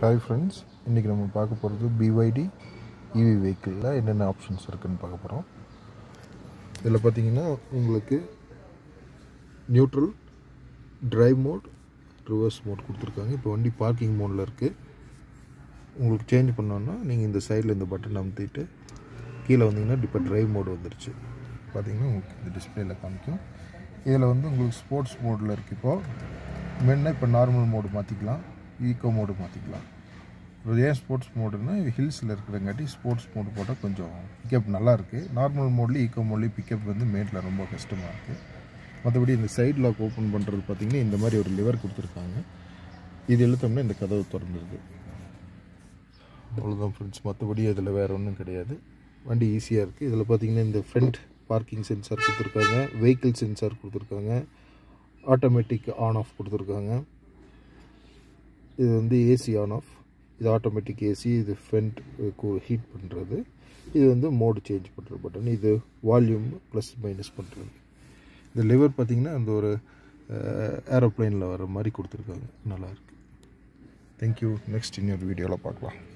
hi friends இன்றைக்கி நம்ம பார்க்க போகிறது பிஒய்டி இவி வெஹிக்கிளில் என்னென்ன ஆப்ஷன்ஸ் இருக்குதுன்னு பார்க்க போகிறோம் இதில் பார்த்தீங்கன்னா உங்களுக்கு neutral drive mode reverse mode கொடுத்துருக்காங்க இப்போ வண்டி பார்க்கிங் மோடில் இருக்குது உங்களுக்கு சேஞ்ச் பண்ணோன்னா நீங்கள் இந்த சைடில் இந்த பட்டன் அமுத்திட்டு கீழே வந்தீங்கன்னா இப்போ டிரைவ் மோடு வந்துருச்சு பார்த்தீங்கன்னா உங்களுக்கு இந்த டிஸ்பிளேயில் காமிக்கும் இதில் வந்து உங்களுக்கு ஸ்போர்ட்ஸ் மோடில் இருக்குது இப்போது மென்னா இப்போ நார்மல் மோடு மாற்றிக்கலாம் ஈக்கோ மோடு மாற்றிக்கலாம் இப்போ ஏன் ஸ்போர்ட்ஸ் மோடுன்னா ஹில்ஸில் இருக்கிறங்காட்டி ஸ்போர்ட்ஸ் மோடு போட்டால் கொஞ்சம் பிக்கப் நல்லா இருக்குது நார்மல் மோட்லேயும் ஈக்கோ மோட்லேயும் பிக்கப் வந்து மேட்டில் ரொம்ப கஷ்டமாக இருக்குது மற்றபடி இந்த சைட் லாக் ஓப்பன் பண்ணுறது பார்த்திங்கன்னா இந்த மாதிரி ஒரு லிவர் கொடுத்துருக்காங்க இது இழுத்தோம்னா இந்த கதவு திறந்துருது அவ்வளோதான் ஃப்ரெண்ட்ஸ் மற்றபடி அதில் வேறு ஒன்றும் கிடையாது வண்டி ஈஸியாக இருக்குது இதில் பார்த்தீங்கன்னா இந்த ஃப்ரண்ட் பார்க்கிங் சென்சார் கொடுத்துருக்காங்க வெஹிக்கிள் சென்சார் கொடுத்துருக்காங்க ஆட்டோமேட்டிக் ஆன் ஆஃப் கொடுத்துருக்காங்க இது வந்து ஏசி ஆன் ஆஃப் இது ஆட்டோமேட்டிக் ஏசி இது ஃப்ரண்ட் ஹீட் பண்ணுறது இது வந்து மோடு சேஞ்ச் பண்ணுற பட்டன் இது வால்யூம் ப்ளஸ் மைனஸ் பண்ணுறது இந்த லிவர் பார்த்திங்கன்னா அந்த ஒரு ஏரோப்ளைனில் வர மாதிரி கொடுத்துருக்காங்க நல்லாயிருக்கு தேங்க்யூ நெக்ஸ்ட் இன்னொரு வீடியோவில் பார்க்கலாம்